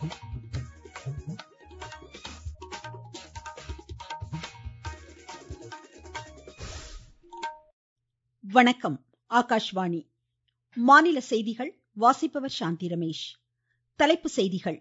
வணக்கம் ஆகாஷ்வாணி மாநில செய்திகள் வாசிப்பவர் சாந்தி ரமேஷ் தலைப்புச் செய்திகள்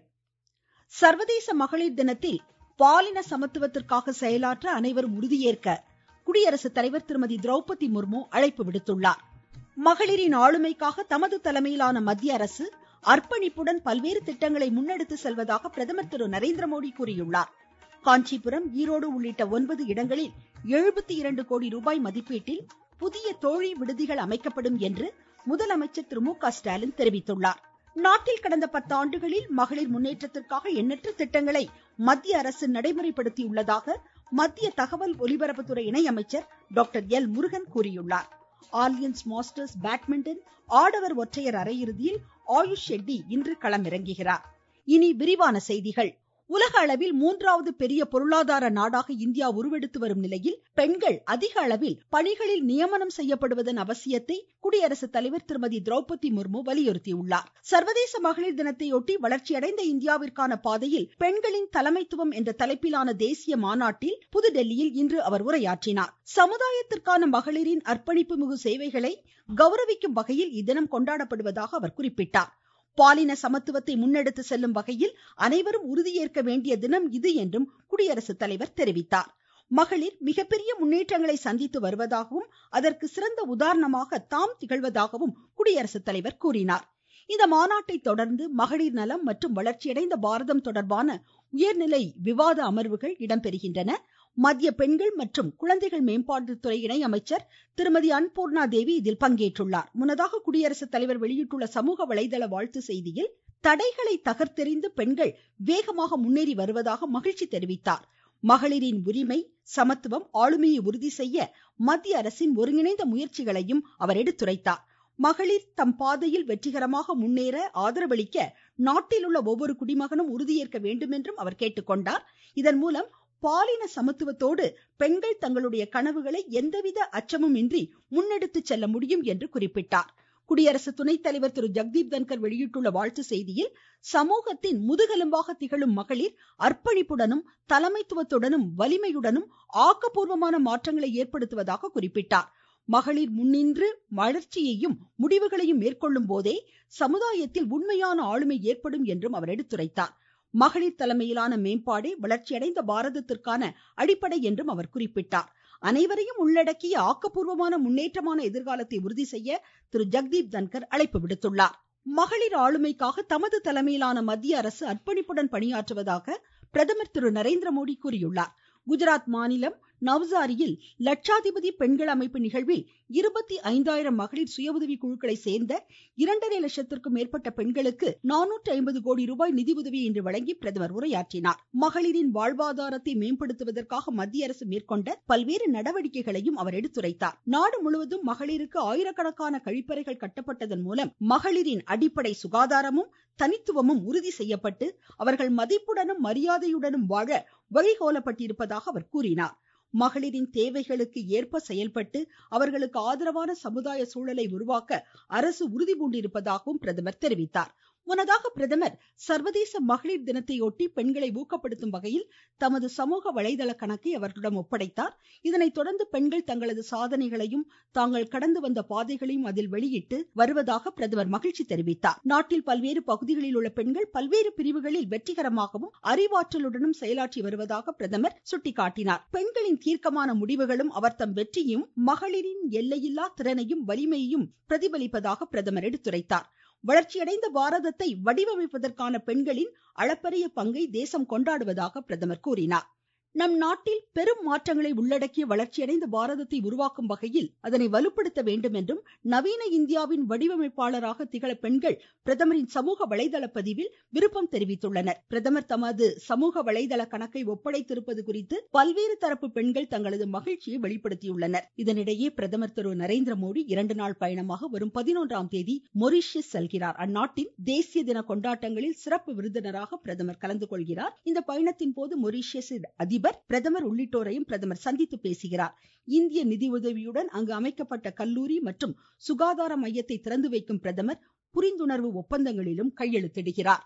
சர்வதேச மகளிர் தினத்தில் பாலின சமத்துவத்திற்காக செயலாற்ற அனைவரும் உறுதியேற்க குடியரசுத் தலைவர் திருமதி திரௌபதி முர்மு அழைப்பு விடுத்துள்ளார் மகளிரின் ஆளுமைக்காக தமது தலைமையிலான மத்திய அரசு அர்ப்பணிப்புடன் பல்வேறு திட்டங்களை முன்னெடுத்து செல்வதாக பிரதமர் திரு நரேந்திரமோடி கூறியுள்ளார் காஞ்சிபுரம் ஈரோடு உள்ளிட்ட ஒன்பது இடங்களில் எழுபத்தி இரண்டு கோடி ரூபாய் மதிப்பீட்டில் புதிய தோழி விடுதிகள் அமைக்கப்படும் என்று முதலமைச்சர் திரு மு க ஸ்டாலின் தெரிவித்துள்ளார் நாட்டில் கடந்த பத்தாண்டுகளில் மகளிர் முன்னேற்றத்திற்காக எண்ணற்ற திட்டங்களை மத்திய அரசு நடைமுறைப்படுத்தியுள்ளதாக மத்திய தகவல் ஒலிபரப்புத்துறை இணையமைச்சர் டாக்டர் எல் முருகன் கூறியுள்ளார் ஆலியன்ஸ் மாஸ்டர்ஸ் பேட்மிண்டன் ஆடவர் ஒற்றையர் அரையிறுதியில் ஆயுஷ் ஷெட்டி இன்று களமிறங்குகிறார் இனி விரிவான செய்திகள் உலக அளவில் மூன்றாவது பெரிய பொருளாதார நாடாக இந்தியா உருவெடுத்து வரும் நிலையில் பெண்கள் அதிக அளவில் பணிகளில் நியமனம் செய்யப்படுவதன் அவசியத்தை குடியரசுத் தலைவர் திருமதி திரௌபதி முர்மு வலியுறுத்தியுள்ளார் சர்வதேச மகளிர் தினத்தையொட்டி வளர்ச்சியடைந்த இந்தியாவிற்கான பாதையில் பெண்களின் தலைமைத்துவம் என்ற தலைப்பிலான தேசிய மாநாட்டில் புதுடெல்லியில் இன்று அவர் உரையாற்றினார் சமுதாயத்திற்கான மகளிரின் அர்ப்பணிப்பு மிகு சேவைகளை கௌரவிக்கும் வகையில் இத்தினம் கொண்டாடப்படுவதாக அவர் குறிப்பிட்டார் பாலின சமத்துவத்தை முன்னெடுத்து செல்லும் வகையில் அனைவரும் உறுதியேற்க வேண்டிய தினம் இது என்றும் குடியரசுத் தலைவர் தெரிவித்தார் மகளிர் மிகப்பெரிய முன்னேற்றங்களை சந்தித்து வருவதாகவும் அதற்கு சிறந்த உதாரணமாக தாம் திகழ்வதாகவும் குடியரசுத் தலைவர் கூறினார் இந்த மாநாட்டை தொடர்ந்து மகளிர் நலம் மற்றும் வளர்ச்சியடைந்த பாரதம் தொடர்பான உயர்நிலை விவாத அமர்வுகள் இடம்பெறுகின்றன மத்திய பெண்கள் மற்றும் குழந்தைகள் மேம்பாட்டுத்துறை இணை அமைச்சர் திருமதி அன்பூர்ணா தேவி இதில் பங்கேற்றுள்ளார் முன்னதாக குடியரசுத் தலைவர் வெளியிட்டுள்ள சமூக வலைதள வாழ்த்து செய்தியில் தடைகளை தகர்த்தெறிந்து பெண்கள் வேகமாக முன்னேறி வருவதாக மகிழ்ச்சி தெரிவித்தார் மகளிரின் உரிமை சமத்துவம் ஆளுமையை உறுதி செய்ய மத்திய அரசின் ஒருங்கிணைந்த முயற்சிகளையும் அவர் எடுத்துரைத்தார் மகளிர் தம் பாதையில் வெற்றிகரமாக முன்னேற ஆதரவளிக்க நாட்டில் உள்ள ஒவ்வொரு குடிமகனும் உறுதியேற்க வேண்டும் என்றும் அவர் கேட்டுக்கொண்டார் இதன் மூலம் பாலின சமத்துவத்தோடு பெண்கள் தங்களுடைய கனவுகளை எந்தவித அச்சமும் இன்றி முன்னெடுத்து செல்ல முடியும் என்று குறிப்பிட்டார் குடியரசு துணைத் தலைவர் திரு ஜெக்தீப் தன்கர் வெளியிட்டுள்ள வாழ்த்து செய்தியில் சமூகத்தின் முதுகெலும்பாக திகழும் மகளிர் அர்ப்பணிப்புடனும் தலைமைத்துவத்துடனும் வலிமையுடனும் ஆக்கப்பூர்வமான மாற்றங்களை ஏற்படுத்துவதாக குறிப்பிட்டார் மகளிர் முன்னின்று வளர்ச்சியையும் முடிவுகளையும் மேற்கொள்ளும் போதே சமுதாயத்தில் உண்மையான ஆளுமை ஏற்படும் என்றும் அவர் எடுத்துரைத்தார் மகளிர் தலைமையிலான மேம்பாடே வளர்ச்சியடைந்த பாரதத்திற்கான அடிப்படை என்றும் அவர் குறிப்பிட்டார் அனைவரையும் உள்ளடக்கிய ஆக்கப்பூர்வமான முன்னேற்றமான எதிர்காலத்தை உறுதி செய்ய திரு ஜெக்தீப் தன்கர் அழைப்பு விடுத்துள்ளார் மகளிர் ஆளுமைக்காக தமது தலைமையிலான மத்திய அரசு அர்ப்பணிப்புடன் பணியாற்றுவதாக பிரதமர் திரு நரேந்திரமோடி கூறியுள்ளார் குஜராத் மாநிலம் நவ்சாரியில் லட்சாதிபதி பெண்கள் அமைப்பு நிகழ்வில் இருபத்தி ஐந்தாயிரம் மகளிர் சுய உதவி குழுக்களை சேர்ந்த இரண்டரை லட்சத்திற்கும் மேற்பட்ட பெண்களுக்கு நானூற்று ஐம்பது கோடி ரூபாய் நிதியுதவியை இன்று வழங்கி பிரதமர் உரையாற்றினார் மகளிரின் வாழ்வாதாரத்தை மேம்படுத்துவதற்காக மத்திய அரசு மேற்கொண்ட பல்வேறு நடவடிக்கைகளையும் அவர் எடுத்துரைத்தார் நாடு முழுவதும் மகளிருக்கு ஆயிரக்கணக்கான கழிப்பறைகள் கட்டப்பட்டதன் மூலம் மகளிரின் அடிப்படை சுகாதாரமும் தனித்துவமும் உறுதி செய்யப்பட்டு அவர்கள் மதிப்புடனும் மரியாதையுடனும் வாழ வழிகோலப்பட்டிருப்பதாக அவர் கூறினார் மகளிரின் தேவைகளுக்கு ஏற்ப செயல்பட்டு அவர்களுக்கு ஆதரவான சமுதாய சூழலை உருவாக்க அரசு உறுதி பூண்டிருப்பதாகவும் பிரதமர் தெரிவித்தார் முன்னதாக பிரதமர் சர்வதேச மகளிர் தினத்தையொட்டி பெண்களை ஊக்கப்படுத்தும் வகையில் தமது சமூக வலைதள கணக்கை அவர்களிடம் ஒப்படைத்தார் இதனைத் தொடர்ந்து பெண்கள் தங்களது சாதனைகளையும் தாங்கள் கடந்து வந்த பாதைகளையும் அதில் வெளியிட்டு வருவதாக பிரதமர் மகிழ்ச்சி தெரிவித்தார் நாட்டில் பல்வேறு பகுதிகளில் உள்ள பெண்கள் பல்வேறு பிரிவுகளில் வெற்றிகரமாகவும் அறிவாற்றலுடனும் செயலாற்றி வருவதாக பிரதமர் சுட்டிக்காட்டினார் பெண்களின் தீர்க்கமான முடிவுகளும் அவர் தம் வெற்றியும் மகளிரின் எல்லையில்லா திறனையும் வலிமையையும் பிரதிபலிப்பதாக பிரதமர் எடுத்துரைத்தார் வளர்ச்சியடைந்த பாரதத்தை வடிவமைப்பதற்கான பெண்களின் அளப்பரிய பங்கை தேசம் கொண்டாடுவதாக பிரதமர் கூறினார் நம் நாட்டில் பெரும் மாற்றங்களை உள்ளடக்கிய வளர்ச்சியடைந்த பாரதத்தை உருவாக்கும் வகையில் அதனை வலுப்படுத்த வேண்டும் என்றும் நவீன இந்தியாவின் வடிவமைப்பாளராக திகழ பெண்கள் பிரதமரின் சமூக வலைதள பதிவில் விருப்பம் தெரிவித்துள்ளனர் பிரதமர் தமது சமூக வலைதள கணக்கை ஒப்படைத்திருப்பது குறித்து பல்வேறு தரப்பு பெண்கள் தங்களது மகிழ்ச்சியை வெளிப்படுத்தியுள்ளனர் இதனிடையே பிரதமர் திரு நரேந்திர மோடி இரண்டு நாள் பயணமாக வரும் பதினொன்றாம் தேதி மொரீஷியஸ் செல்கிறார் அந்நாட்டின் தேசிய தின கொண்டாட்டங்களில் சிறப்பு விருந்தினராக பிரதமர் கலந்து கொள்கிறார் இந்த பயணத்தின் போது மொரீஷியஸ் அதிபர் அதிபர் பிரதமர் உள்ளிட்டோரையும் பிரதமர் சந்தித்து பேசுகிறார் இந்திய நிதியுதவியுடன் அங்கு அமைக்கப்பட்ட கல்லூரி மற்றும் சுகாதார மையத்தை திறந்து வைக்கும் பிரதமர் புரிந்துணர்வு ஒப்பந்தங்களிலும் கையெழுத்திடுகிறார்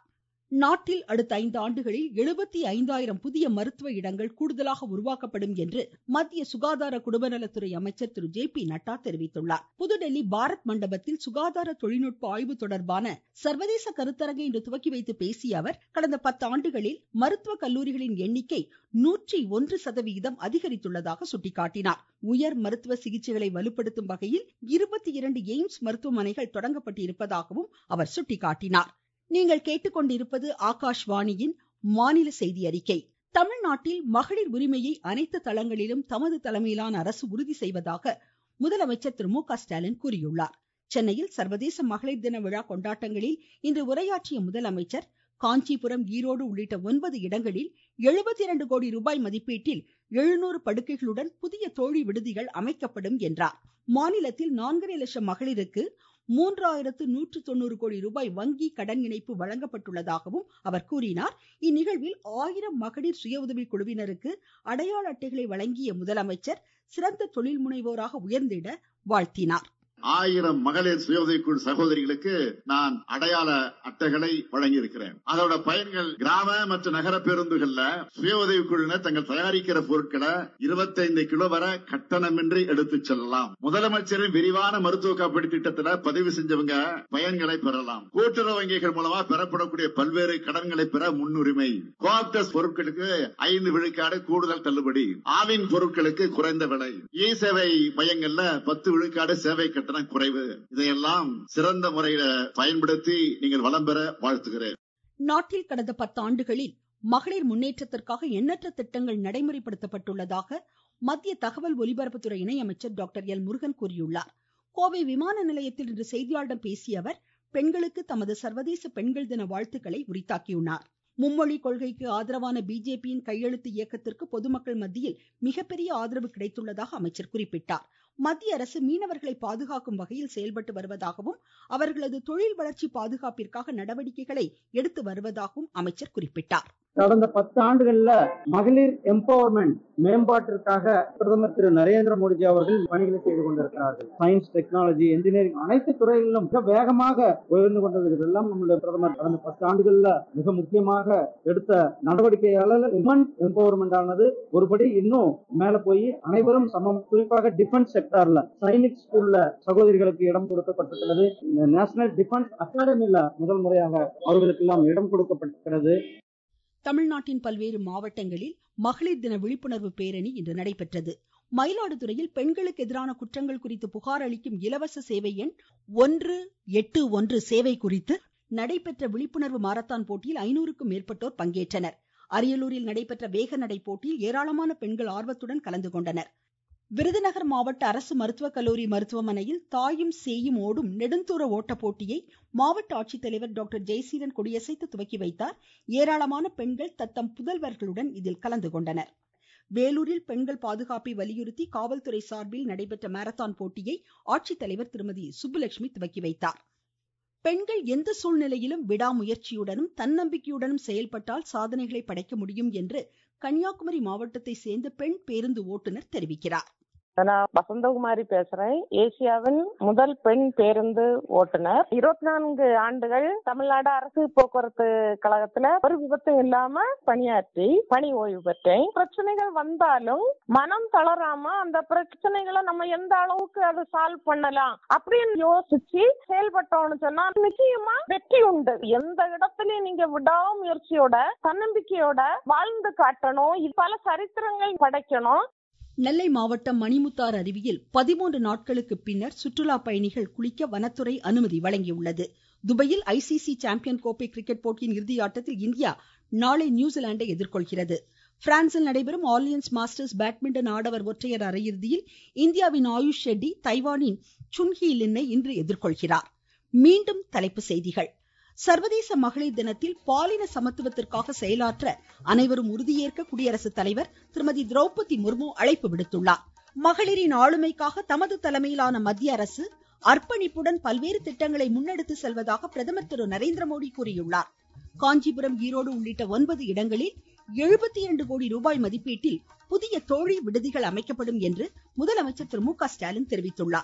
நாட்டில் அடுத்த ஐந்து ஆண்டுகளில் எழுபத்தி ஐந்தாயிரம் புதிய மருத்துவ இடங்கள் கூடுதலாக உருவாக்கப்படும் என்று மத்திய சுகாதார குடும்பநலத்துறை அமைச்சர் திரு ஜே பி நட்டா தெரிவித்துள்ளார் புதுடெல்லி பாரத் மண்டபத்தில் சுகாதார தொழில்நுட்ப ஆய்வு தொடர்பான சர்வதேச கருத்தரங்கை இன்று துவக்கி வைத்து பேசிய அவர் கடந்த பத்து ஆண்டுகளில் மருத்துவ கல்லூரிகளின் எண்ணிக்கை நூற்றி ஒன்று சதவிகிதம் அதிகரித்துள்ளதாக சுட்டிக்காட்டினார் உயர் மருத்துவ சிகிச்சைகளை வலுப்படுத்தும் வகையில் இருபத்தி இரண்டு எய்ம்ஸ் மருத்துவமனைகள் தொடங்கப்பட்டிருப்பதாகவும் அவர் சுட்டிக்காட்டினார் நீங்கள் கேட்டுக்கொண்டிருப்பது ஆகாஷ்வாணியின் மாநில செய்தி அறிக்கை தமிழ்நாட்டில் மகளிர் உரிமையை அனைத்து தளங்களிலும் தமது தலைமையிலான அரசு உறுதி செய்வதாக முதலமைச்சர் திரு மு க ஸ்டாலின் கூறியுள்ளார் சென்னையில் சர்வதேச மகளிர் தின விழா கொண்டாட்டங்களில் இன்று உரையாற்றிய முதலமைச்சர் காஞ்சிபுரம் ஈரோடு உள்ளிட்ட ஒன்பது இடங்களில் எழுபத்தி இரண்டு கோடி ரூபாய் மதிப்பீட்டில் எழுநூறு படுக்கைகளுடன் புதிய தோழி விடுதிகள் அமைக்கப்படும் என்றார் மாநிலத்தில் நான்கரை லட்சம் மகளிருக்கு மூன்றாயிரத்து நூற்று தொண்ணூறு கோடி ரூபாய் வங்கி கடன் இணைப்பு வழங்கப்பட்டுள்ளதாகவும் அவர் கூறினார் இந்நிகழ்வில் ஆயிரம் மகளிர் சுய உதவி குழுவினருக்கு அடையாள அட்டைகளை வழங்கிய முதலமைச்சர் சிறந்த தொழில் முனைவோராக உயர்ந்திட வாழ்த்தினார் ஆயிரம் மகளிர் சுய உதவிக்குழு சகோதரிகளுக்கு நான் அடையாள அட்டைகளை வழங்கியிருக்கிறேன் அதோட பயன்கள் கிராம மற்றும் நகர பேருந்துகள்ல சுய உதவிக்குழுவினர் தங்கள் தயாரிக்கிற பொருட்களை இருபத்தைந்து கிலோ வரை கட்டணமின்றி எடுத்துச் செல்லலாம் முதலமைச்சரின் விரிவான மருத்துவ காப்பீடு திட்டத்துல பதிவு செஞ்சவங்க பயன்களை பெறலாம் கூட்டுறவு வங்கிகள் மூலமா பெறப்படக்கூடிய பல்வேறு கடன்களை பெற முன்னுரிமை கோஆப்டஸ் பொருட்களுக்கு ஐந்து விழுக்காடு கூடுதல் தள்ளுபடி ஆவின் பொருட்களுக்கு குறைந்த விலை இ சேவை மையங்கள்ல பத்து விழுக்காடு சேவை கட்டணம் குறைவு இதையெல்லாம் சிறந்த முறையில பயன்படுத்தி நீங்கள் வளம் பெற வாழ்த்துகிறேன் நாட்டில் கடந்த பத்தாண்டுகளில் மகளிர் முன்னேற்றத்திற்காக எண்ணற்ற திட்டங்கள் நடைமுறைப்படுத்தப்பட்டுள்ளதாக மத்திய தகவல் ஒலிபரப்புத்துறை இணையமைச்சர் டாக்டர் எல் முருகன் கூறியுள்ளார் கோவை விமான நிலையத்தில் இன்று செய்தியாளர்களிடம் பேசிய அவர் பெண்களுக்கு தமது சர்வதேச பெண்கள் தின வாழ்த்துக்களை உரித்தாக்கியுள்ளார் மும்மொழி கொள்கைக்கு ஆதரவான பிஜேபியின் கையெழுத்து இயக்கத்திற்கு பொதுமக்கள் மத்தியில் மிகப்பெரிய ஆதரவு கிடைத்துள்ளதாக அமைச்சர் குறிப்பிட்டார் மத்திய அரசு மீனவர்களை பாதுகாக்கும் வகையில் செயல்பட்டு வருவதாகவும் அவர்களது தொழில் வளர்ச்சி பாதுகாப்பிற்காக நடவடிக்கைகளை எடுத்து வருவதாகவும் அமைச்சர் குறிப்பிட்டார் கடந்த பத்து ஆண்டுகள்ல மகளிர் எம்பவர்மெண்ட் மேம்பாட்டிற்காக பிரதமர் திரு நரேந்திர மோடிஜி அவர்கள் பணிகளை செய்து கொண்டிருக்கிறார்கள் சயின்ஸ் டெக்னாலஜி இன்ஜினியரிங் அனைத்து துறைகளிலும் மிக வேகமாக உயர்ந்து கொண்டது எல்லாம் நம்முடைய பிரதமர் கடந்த பத்து ஆண்டுகள்ல மிக முக்கியமாக எடுத்த நடவடிக்கையாளர் விமன் எம்பவர்மெண்ட் ஆனது ஒருபடி இன்னும் மேல போய் அனைவரும் சமம் குறிப்பாக டிஃபென்ஸ் செக்டார்ல சைனிக் ஸ்கூல்ல சகோதரிகளுக்கு இடம் கொடுக்கப்பட்டிருக்கிறது நேஷனல் டிஃபென்ஸ் அகாடமியில முதல் முறையாக அவர்களுக்கு எல்லாம் இடம் கொடுக்கப்பட்டிருக்கிறது தமிழ்நாட்டின் பல்வேறு மாவட்டங்களில் மகளிர் தின விழிப்புணர்வு பேரணி இன்று நடைபெற்றது மயிலாடுதுறையில் பெண்களுக்கு எதிரான குற்றங்கள் குறித்து புகார் அளிக்கும் இலவச சேவை எண் ஒன்று எட்டு ஒன்று சேவை குறித்து நடைபெற்ற விழிப்புணர்வு மாரத்தான் போட்டியில் ஐநூறுக்கும் மேற்பட்டோர் பங்கேற்றனர் அரியலூரில் நடைபெற்ற வேக நடை போட்டியில் ஏராளமான பெண்கள் ஆர்வத்துடன் கலந்து கொண்டனர் விருதுநகர் மாவட்ட அரசு மருத்துவக் கல்லூரி மருத்துவமனையில் தாயும் சேயும் ஓடும் நெடுந்தூர ஓட்ட போட்டியை மாவட்ட ஆட்சித்தலைவர் டாக்டர் ஜெயசீலன் கொடியசைத்து துவக்கி வைத்தார் ஏராளமான பெண்கள் தத்தம் புதல்வர்களுடன் இதில் கலந்து கொண்டனர் வேலூரில் பெண்கள் பாதுகாப்பை வலியுறுத்தி காவல்துறை சார்பில் நடைபெற்ற மாரத்தான் போட்டியை ஆட்சித்தலைவர் திருமதி சுப்புலட்சுமி துவக்கி வைத்தார் பெண்கள் எந்த சூழ்நிலையிலும் விடாமுயற்சியுடனும் தன்னம்பிக்கையுடனும் செயல்பட்டால் சாதனைகளை படைக்க முடியும் என்று கன்னியாகுமரி மாவட்டத்தை சேர்ந்த பெண் பேருந்து ஓட்டுநர் தெரிவிக்கிறார் நான் வசந்தகுமாரி பேசுறேன் ஏசியாவின் முதல் பெண் பேருந்து ஓட்டுநர் இருபத்தி நான்கு ஆண்டுகள் தமிழ்நாடு அரசு போக்குவரத்து கழகத்துல ஒரு விபத்தும் இல்லாம பணியாற்றி பணி ஓய்வு பெற்றேன் பிரச்சனைகள் வந்தாலும் மனம் தளராம அந்த பிரச்சனைகளை நம்ம எந்த அளவுக்கு அதை சால்வ் பண்ணலாம் அப்படின்னு யோசிச்சு செயல்பட்டோம்னு சொன்னா நிச்சயமா வெற்றி உண்டு எந்த இடத்துலயும் நீங்க விடாமுயற்சியோட தன்னம்பிக்கையோட வாழ்ந்து காட்டணும் இது பல சரித்திரங்கள் படைக்கணும் நெல்லை மாவட்டம் மணிமுத்தார் அருவியில் பதிமூன்று நாட்களுக்கு பின்னர் சுற்றுலா பயணிகள் குளிக்க வனத்துறை அனுமதி வழங்கியுள்ளது துபாயில் ஐசிசி சாம்பியன் கோப்பை கிரிக்கெட் போட்டியின் இறுதி ஆட்டத்தில் இந்தியா நாளை நியூசிலாந்தை எதிர்கொள்கிறது பிரான்சில் நடைபெறும் ஆர்லியன்ஸ் மாஸ்டர்ஸ் பேட்மிண்டன் ஆடவர் ஒற்றையர் அரையிறுதியில் இந்தியாவின் ஆயுஷ் ஷெட்டி தைவானின் சுன்ஹி லின்னை இன்று எதிர்கொள்கிறார் மீண்டும் தலைப்பு செய்திகள் சர்வதேச மகளிர் தினத்தில் பாலின சமத்துவத்திற்காக செயலாற்ற அனைவரும் உறுதியேற்க குடியரசுத் தலைவர் திருமதி திரௌபதி முர்மு அழைப்பு விடுத்துள்ளார் மகளிரின் ஆளுமைக்காக தமது தலைமையிலான மத்திய அரசு அர்ப்பணிப்புடன் பல்வேறு திட்டங்களை முன்னெடுத்து செல்வதாக பிரதமர் திரு நரேந்திர மோடி கூறியுள்ளார் காஞ்சிபுரம் ஈரோடு உள்ளிட்ட ஒன்பது இடங்களில் எழுபத்தி இரண்டு கோடி ரூபாய் மதிப்பீட்டில் புதிய தோழி விடுதிகள் அமைக்கப்படும் என்று முதலமைச்சர் திரு மு க ஸ்டாலின் தெரிவித்துள்ளார்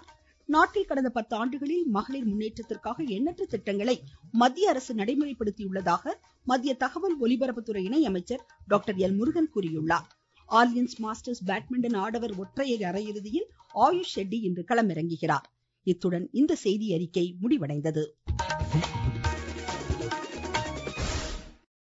நாட்டில் கடந்த பத்து ஆண்டுகளில் மகளிர் முன்னேற்றத்திற்காக எண்ணற்ற திட்டங்களை மத்திய அரசு நடைமுறைப்படுத்தியுள்ளதாக மத்திய தகவல் ஒலிபரப்புத்துறை இணை அமைச்சர் டாக்டர் எல் முருகன் கூறியுள்ளார் ஆர்லியன்ஸ் மாஸ்டர்ஸ் பேட்மிண்டன் ஆடவர் ஒற்றையர் அரையிறுதியில் ஆயுஷ் ஷெட்டி இன்று களமிறங்குகிறார் இத்துடன் இந்த செய்தி அறிக்கை முடிவடைந்தது